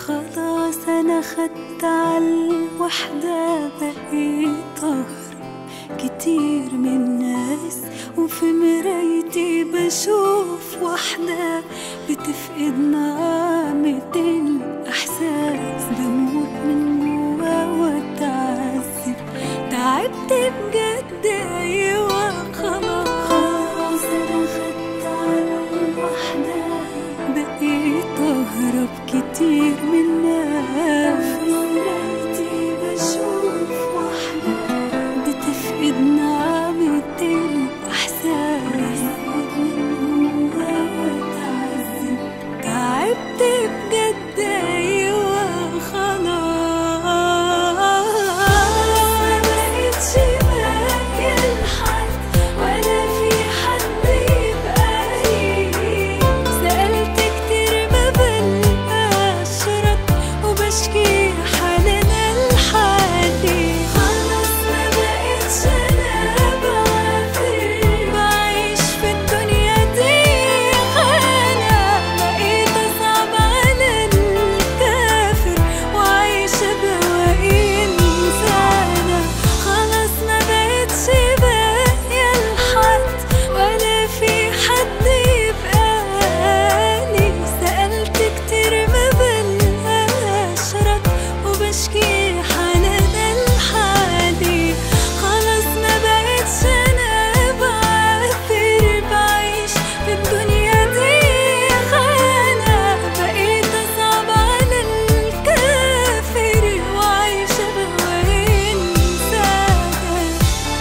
خلاص انا خدت عالوحدة بقيت طهر كتير من ناس وفي مرايتي بشوف وحدة بتفقد نعمة الإحساس بموت من جوا واتعذب تعبت بجد أيوة خلاص خلاص أنا خدت على الوحدة بقيت أهرب كتير من ناس في مرايتي بشوف وحدة بتفقد نعمة الإحساس وأتعذب تعبت بجد أيوة خلاص مبقتش باقي لحد ولا في حد يبقى لي سألت كتير ما بلقاش رد وبشكي حالنا لحالي خلاص ما بقتش انا بعافر بعيش في الدنيا دي خانة بقيت اصعب على الكافر وعايشة بواقي انسانة خلاص ما بقتش باقية لحد ولا في حد يبقالي سألت كتير ما بلقاش رد وبشكي حالنا لحالي خلاص ما بقتش انا بعافر بعيش في الدنيا دي خانة بقيت اصعب على الكافر وعايشة بهوى انسانة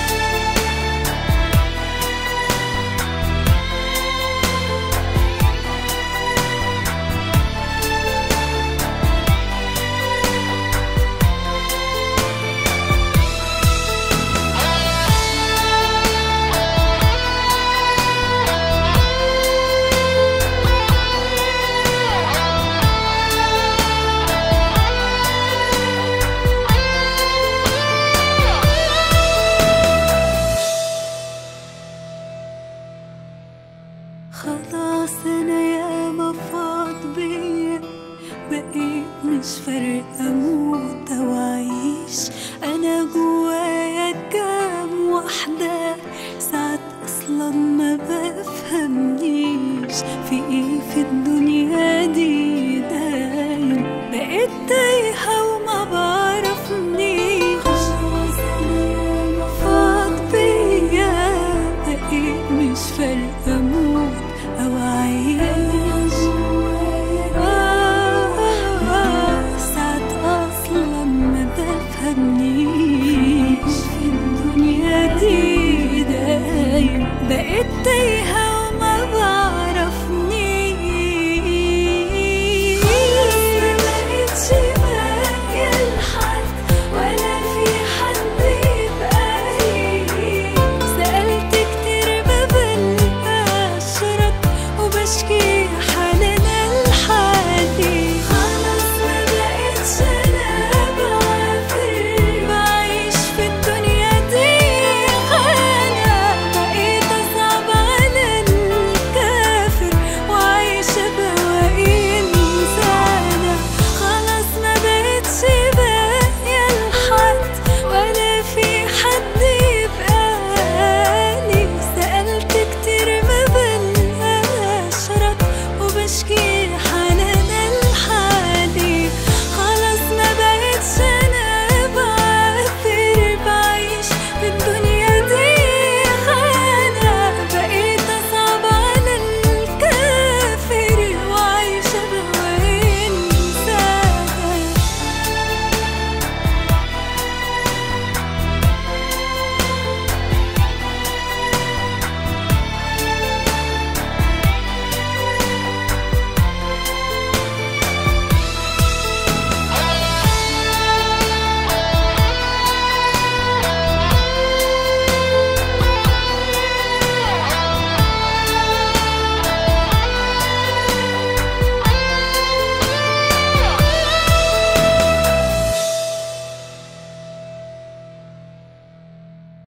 خلاص انا يا مفاض بيا بقيت مش فارقة اموت او اعيش انا جوايا كام وحدة ساعات اصلا ما بفهمنيش في ايه في الدنيا دي دايم بقيت تايهة وما بعرفنيش خلاص انا يا مفاض بيا بقيت مش فارقة اموت او اعيش آه، ساعات اصلا ما بفهمنيش في الدنيا دي دايم بقيت تايهة وما بعرفنيش خلاص ما بقتش باقية لحد ولا في حد يبقى لي سألت كتير ما بلقاش رد وبشكي حالنا لحالي خلاص ما بقتش انا بعافر بعيش في الدنيا دي خانة بقيت اصعب على الكافر وعايشة بواقي انسانة خلاص ما بقتش باقية لحد ولا في حد يبقالي سألت كتير ما بلقاش رد وبشكي